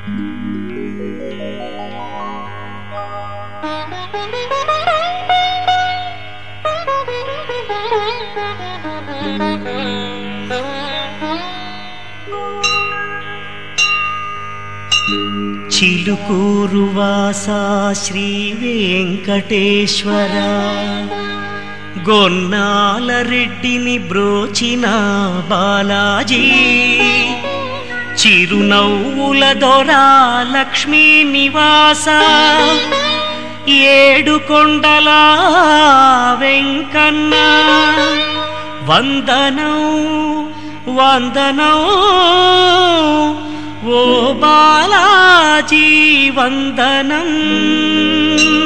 చిలుకూరు వాసా శ్రీ వెంకటేశ్వర గొన్నాల రెడ్డిని బ్రోచిన బాలాజీ చిరునవ్వుల దొరా లక్ష్మీ నివాస ఏడు కొండల వెంకన్న వందనం వందనం ఓ బాలాజీ వందనం